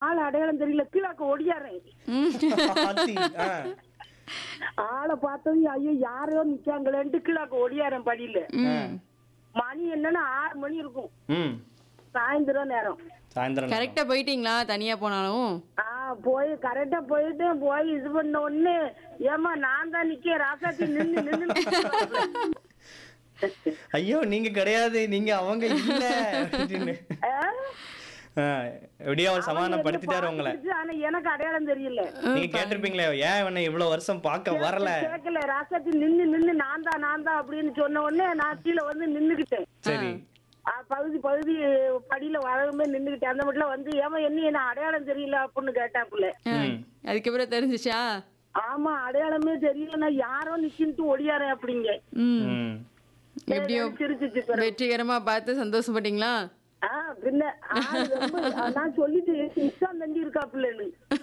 ஆள் அடையாளம் தெரியல கீழாக்க ஒடியாரேன் ஆத்தி, ஆ. ஆளை பார்த்ததும் ஐயோ யாரோ நிக்காங்களேன்ட்டு கீழாக்க ஒடியாரேன் படியில ம். மணி என்னன்னா ஆறு மணி இருக்கும் ம் சாயந்தரம் நேரம் சாயந்தரம் கரெக்டா போயிட்டீங்களா தனியா போனாலும் ஆ போய் கரெக்டா போயிட்டு போய் இது பண்ண உடனே ஏமா நான் தான் நிக்க ராசாத்தி நின்னு நின்னு ஐயோ நீங்க கிடையாது நீங்க அவங்க இல்ல அப்படின்னு ஆ? ஆ, எப்படியோ அவர் அவன் சமாதானப்படுத்திட்டாரு என்னை உங்களை பார்த்துக்கிட்டு, ஆனா எனக்கு அடையாளம் தெரியல நீங்க கேட்டிருப்பீங்களே ஏன் இவனை இவ்வளவு வருஷம் பார்க்க வரல கேட்கல ராசாத்தி நின்னு நின்னு நான் தான் நான் தான் அப்படின்னு சொன்ன உடனே நான் கீழே வந்து நின்னுகிட்டேன் சரி ஆ, பகுதி பகுதி படியில வரவுமே நின்னுகிட்டேன் அந்த மட்டும் வந்து ஏமா என்ன என்ன அடையாளம் தெரியல அப்படின்னு கேட்டாப்புல ம். அதுக்கப்புறம் தெரிஞ்சுச்சா ஆமா அடையாளமே தெரியல நான் யாரோ நிக்கின்ட்டு ஒடியாரேன் அப்படிங்க ம் ம். எப்படியோ சிரிச்சிச்சு பிறகு. வெற்றிகரமா பார்த்து சந்தோஷப்பட்டீங்களா ஆ பின்ன ஆளு ரொம்ப நான் சொல்லிட்டு இஷ்டம் தண்டி இருக்காப்புலன்னு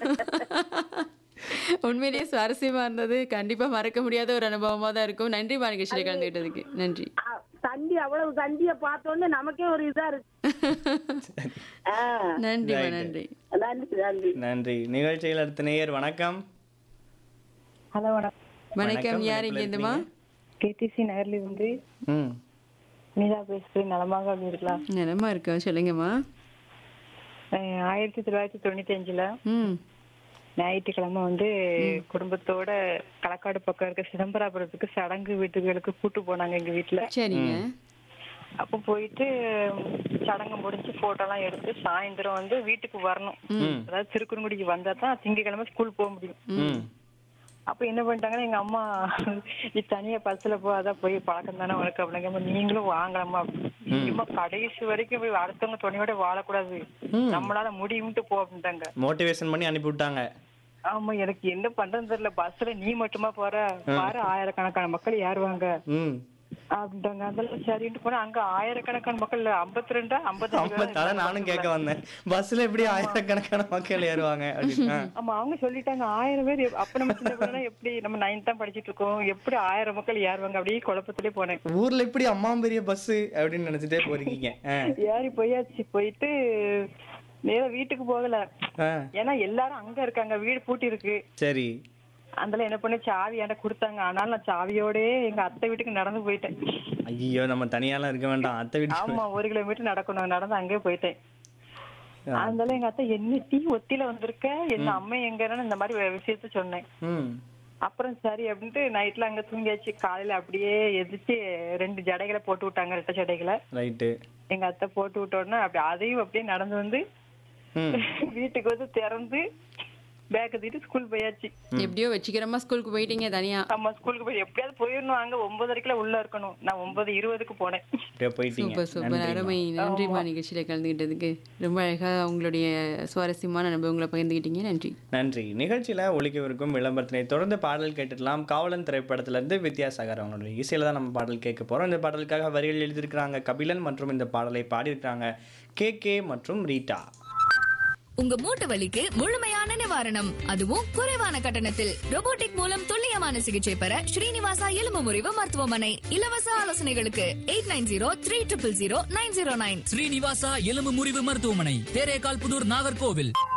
உண்மையிலேயே சுவாரஸ்யமா இருந்தது கண்டிப்பா மறக்க முடியாத ஒரு அனுபவமா தான் இருக்கும் நன்றி பாருங்க கலந்துகிட்டதுக்கு நன்றி ஆ, தண்டி அவ்வளவு தண்டிய பார்த்தோன்னே நமக்கே ஒரு இதா இருக்கு ஆ, நன்றிமா Right. நன்றி நன்றி நன்றி நன்றி நிகழ்ச்சியில் அடுத்த நேயர் வணக்கம் ஹலோ வணக்கம் வணக்கம் யார் இணைப்புல இங்க இருந்துமா கேடிசி நகர்ல இருந்து ம் மீரா பேசுறேன் நலமாக அப்படி இருக்கலாம் நிலமா இருக்கா சொல்லுங்கம்மா அஹ் ஆயிரத்தி தொள்ளாயிரத்தி தொண்ணூத்தி அஞ்சுல ம் ஞாயிற்றுக்கிழமை வந்து குடும்பத்தோட களக்காடு பக்கம் இருக்க சிதம்பராபுரத்துக்கு சடங்கு வீட்டுகளுக்கு கூட்டு போனாங்க எங்க வீட்டுல சரிங்க அப்ப போயிட்டு சடங்கு முடிஞ்சு போட்டோ எல்லாம் எடுத்து சாயந்தரம் வந்து வீட்டுக்கு வரணும் அதாவது திருக்குறங்குடிக்கு வந்தா தான் திங்கக்கிழமை ஸ்கூல் போக முடியும் ம் அப்ப என்ன பண்ணிட்டாங்கன்னா எங்க அம்மா நீ தனியா பஸ்ல போ அதான் போய் பழக்கம் தானே உனக்கு அப்படிங்க நீங்களும் வாங்கலாமா சும்மா கடைசி வரைக்கும் போய் அடுத்தவங்க துணையோட வாழக்கூடாது நம்மளால முடியும்ட்டு போ அப்படின்ட்டாங்க மோட்டிவேஷன் பண்ணி அனுப்பி விட்டாங்க ஆமா எனக்கு என்ன பண்றதுன்னு தெரியல பஸ்ல நீ மட்டுமா போற பாரு ஆயிரக்கணக்கான மக்கள் ஏறுவாங்க ம் அப்படின்ட்டாங்க அதெல்லாம் சரின்ட்டு போனா அங்க ஆயிரக்கணக்கான மக்கள் ஐம்பத்தி ரெண்டா ஐம்பத்தி ஐம்பத்தி அதான் நானும் கேட்க வந்தேன் பஸ்ல எப்படி ஆயிரக்கணக்கான மக்கள் ஏறுவாங்க அப்படின்னு ஆ. ஆமா அவங்க சொல்லிட்டாங்க ஆயிரம் பேர் எப்- அப்ப நம்ம சின்ன பிள்ளைனா எப்படி நம்ம நைன்த் தான் படிச்சிட்டு இருக்கோம் எப்படி ஆயிரம் மக்கள் ஏறுவாங்க அப்படியே குழப்பத்திலே போனேன் ஊர்ல இப்படி அம்மா பெரிய பஸ் அப்படின்னு நினைச்சிட்டே போறீங்க ஆ. ஏறி போயாச்சு போயிட்டு நேரா வீட்டுக்கு போகல ஆ. ஏன்னா எல்லாரும் அங்க இருக்காங்க வீடு பூட்டி இருக்கு சரி அதுல என்ன பண்ண சாவி என்கிட்ட கொடுத்தாங்க ஆனாலும் நான் சாவியோடயே எங்க அத்தை வீட்டுக்கு நடந்து போயிட்டேன் ஐயோ நம்ம தனியாலாம் இருக்க வேண்டாம் அத்தை வீட்டு ஆமா ஒரு கிலோமீட்டர் நடக்கணும் நடந்து அங்கேயே போயிட்டேன் அதனால எங்க அத்தை என்ன டீ ஒத்தில வந்திருக்க என்ன அம்மா எங்கன்னு இந்த மாதிரி விஷயத்த சொன்னேன் ம் அப்புறம் சரி அப்படின்ட்டு நைட்ல அங்க தூங்கியாச்சு காலையில அப்படியே எதிர்த்து ரெண்டு ஜடைகளை போட்டு விட்டாங்க ரெட்டை ஜடைகளை ரைட்டு எங்க அத்தை போட்டு விட்ட உடனே அப்படி அதையும் அப்படியே நடந்து வந்து ம் வீட்டுக்கு வந்து திறந்து பேக்க தூக்கிட்டு ஸ்கூல் போயாச்சு எப்படியோ வெற்றிகரமா ஸ்கூலுக்கு போயிட்டீங்க தனியா நம்ம ஸ்கூலுக்கு போய் எப்படியாவது போயிடணும் அங்க ஒன்பதரைக்குள்ள உள்ள இருக்கணும் நான் ஒன்பது இருபதுக்கு போனேன் அப்படியே போயிட்டீங்க சூப்பர் சூப்பர் அருமை நன்றிமா நிகழ்ச்சியில கலந்துகிட்டதுக்கு ரொம்ப அழகா உங்களுடைய சுவாரஸ்யமான அனுபவங்களை பகிர்ந்துக்கிட்டீங்க நன்றி நன்றி நிகழ்ச்சியில ஒழிக்கவிருக்கும் விளம்பரத்தினை தொடர்ந்து பாடல் கேட்டுடலாம் காவலன் திரைப்படத்துல இருந்து வித்யாசாகர் அவங்களுடைய இசையில தான் நம்ம பாடல் கேட்க போறோம் இந்த பாடலுக்காக வரிகள் எழுதியிருக்கிறாங்க கபிலன் மற்றும் இந்த பாடலை பாடியிருக்கிறாங்க கே கே மற்றும் ரீட்டா உங்க மூட்டு வலிக்கு முழுமையான நிவாரணம் அதுவும் குறைவான கட்டணத்தில் robotic மூலம் துல்லியமான சிகிச்சை பெற ஸ்ரீனிவாசா எலும்பு முறிவு மருத்துவமனை இலவச ஆலோசனைகளுக்கு eight nine zero three triple zero nine zero nine Srinivasa எலும்பு முறிவு மருத்துவமனை தேரேகால் புதூர் நாகர்கோவில்